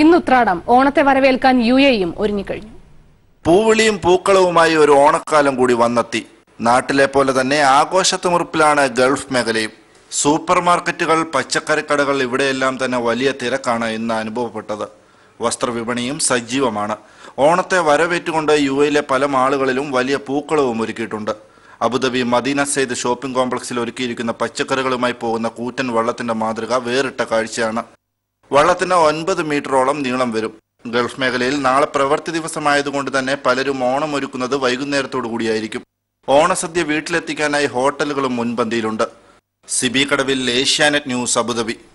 ഇന്ന് ഉത്രാടം ഓണത്തെ വരവേൽക്കാൻ യു എയും ഒരുങ്ങിക്കഴിഞ്ഞു പൂവിളിയും പൂക്കളവുമായി ഒരു ഓണക്കാലം കൂടി വന്നെത്തി നാട്ടിലെ പോലെ തന്നെ ആഘോഷത്തുമുറുപ്പിലാണ് ഗൾഫ് മേഖലയും സൂപ്പർ മാർക്കറ്റുകൾ പച്ചക്കറിക്കടകൾ ഇവിടെയെല്ലാം തന്നെ വലിയ തിരക്കാണ് ഇന്ന് അനുഭവപ്പെട്ടത് വസ്ത്രവിപണിയും സജീവമാണ് ഓണത്തെ വരവേറ്റുകൊണ്ട് യു എയിലെ പല മാളുകളിലും വലിയ പൂക്കളവും ഒരുക്കിയിട്ടുണ്ട് അബുദാബി മദീന സെയ്ദ് ഷോപ്പിംഗ് കോംപ്ലക്സിൽ ഒരുക്കിയിരിക്കുന്ന പച്ചക്കറികളുമായി പോകുന്ന കൂറ്റൻ വള്ളത്തിന്റെ മാതൃക വേറിട്ട കാഴ്ചയാണ് വള്ളത്തിന് ഒൻപത് മീറ്ററോളം നീളം വരും ഗൾഫ് മേഖലയിൽ നാളെ പ്രവൃത്തി ദിവസമായതുകൊണ്ട് തന്നെ പലരും ഓണം ഒരുക്കുന്നത് വൈകുന്നേരത്തോടു കൂടിയായിരിക്കും ഓണസദ്യ വീട്ടിലെത്തിക്കാനായി ഹോട്ടലുകളും മുൻപന്തിയിലുണ്ട് സിബി കടവിൽ ഏഷ്യാനെറ്റ് ന്യൂസ് അബുദാബി